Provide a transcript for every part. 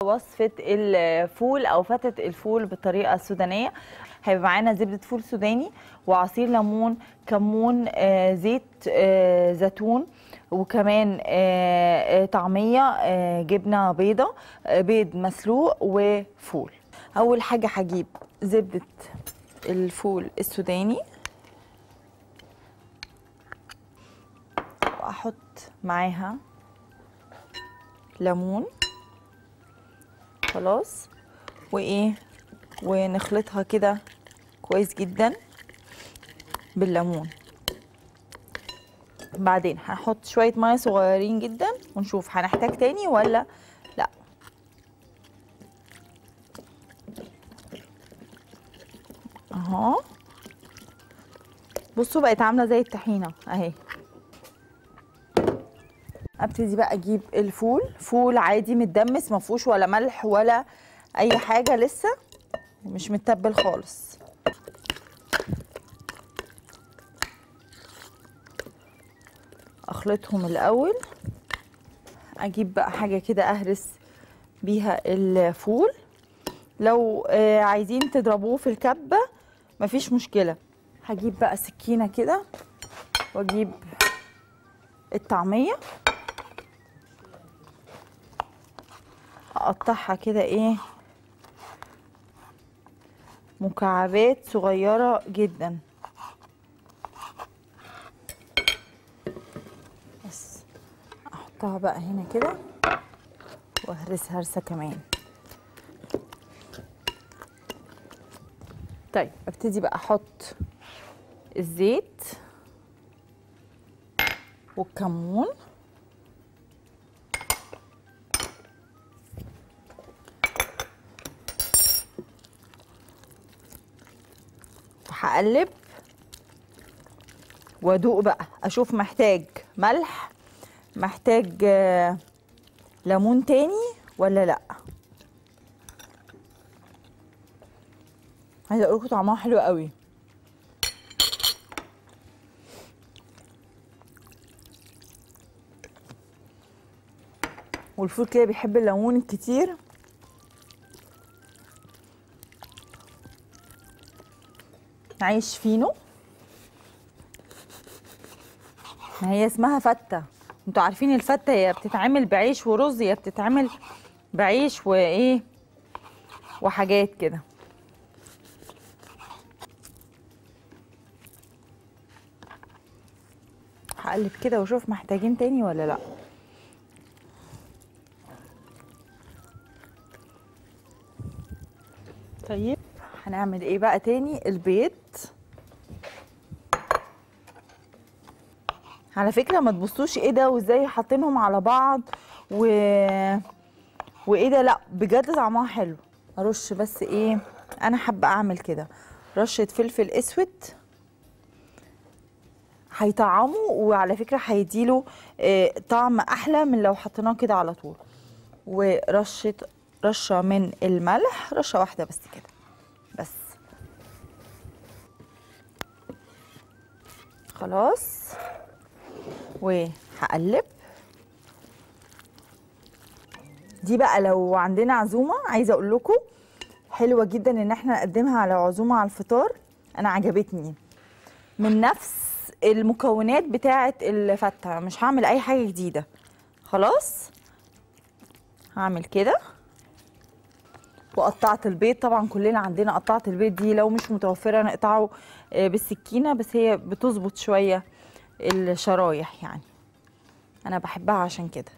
وصفه الفول او فتة الفول بالطريقه السودانيه هيبقى معانا زبده فول سوداني وعصير ليمون كمون آه، زيت آه، زيتون وكمان آه، آه، طعميه آه، جبنه بيضه آه، بيض مسلوق وفول اول حاجه هجيب زبده الفول السوداني واحط معاها ليمون خلاص وايه ونخلطها كده كويس جدا بالليمون بعدين هنحط شويه ميه صغيرين جدا ونشوف هنحتاج تاني ولا لا اهو بصوا بقت عامله زي الطحينه اهي ابتدي بقى اجيب الفول فول عادي متدمس ما فيهوش ولا ملح ولا اي حاجه لسه مش متبل خالص اخلطهم الاول اجيب بقى حاجه كده اهرس بيها الفول لو آه، عايزين تضربوه في الكبه مفيش مشكله هجيب بقى سكينه كده واجيب الطعميه اقطعها كده ايه مكعبات صغيرة جدا بس احطها بقى هنا كده واهرس هرسة كمان طيب ابتدي بقى احط الزيت والكمون هقلب وادوق بقى اشوف محتاج ملح محتاج آه، ليمون تاني ولا لا عايزه اقول لكم طعمها حلو قوي والفول كده بيحب الليمون الكتير عيش فينو ما هي اسمها فتة انتوا عارفين الفتة هي بتتعمل بعيش ورز هي بتتعمل بعيش وايه وحاجات كده هقلب كده واشوف محتاجين تاني ولا لا طيب هنعمل ايه بقى تاني البيض على فكره ما تبصوش ايه ده وازاي حاطينهم على بعض و وايه ده لا بجد طعمها حلو ارش بس ايه انا حابه اعمل كده رشه فلفل اسود هيطعمه وعلى فكره هيديله آه، طعم احلى من لو حطيناه كده على طول ورشه رشه من الملح رشه واحده بس كده بس خلاص وهقلب دي بقى لو عندنا عزومه عايزه اقول لكم حلوه جدا ان احنا نقدمها على عزومه على الفطار انا عجبتني من نفس المكونات بتاعه الفته مش هعمل اي حاجه جديده خلاص هعمل كده وقطعت البيض طبعا كلنا عندنا قطعة البيض دي لو مش متوفرة نقطعه آه، بالسكينة بس هي بتظبط شوية الشرايح يعني انا بحبها عشان كده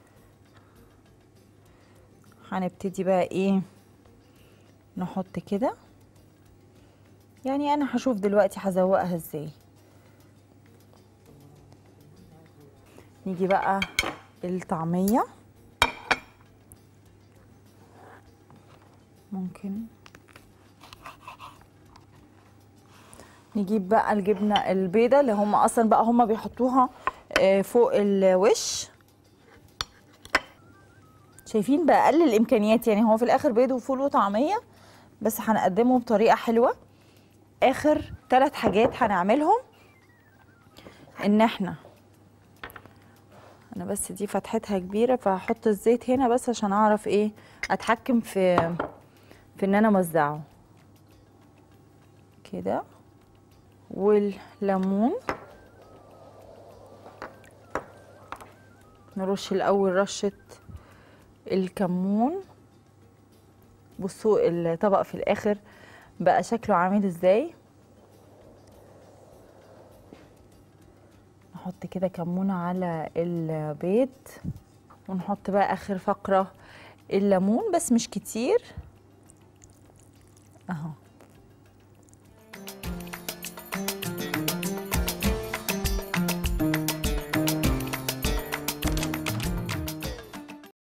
هنبتدي بقى ايه نحط كده يعني انا هشوف دلوقتي هزوقها ازاي نيجي بقى الطعميه ممكن نجيب بقى الجبنه البيضه اللي هم اصلا بقى هم بيحطوها آه، فوق الوش شايفين باقل الامكانيات يعني هو في الاخر بيض وفول وطعميه بس هنقدمه بطريقه حلوه اخر ثلاث حاجات هنعملهم ان احنا انا بس دي فتحتها كبيره فهحط الزيت هنا بس عشان اعرف ايه اتحكم في في ان انا اوزعه كده والليمون نرش الاول رشه الكمون بصوا الطبق في الاخر بقى شكله عامل ازاي نحط كده كمون على البيض ونحط بقى اخر فقره الليمون بس مش كتير اهو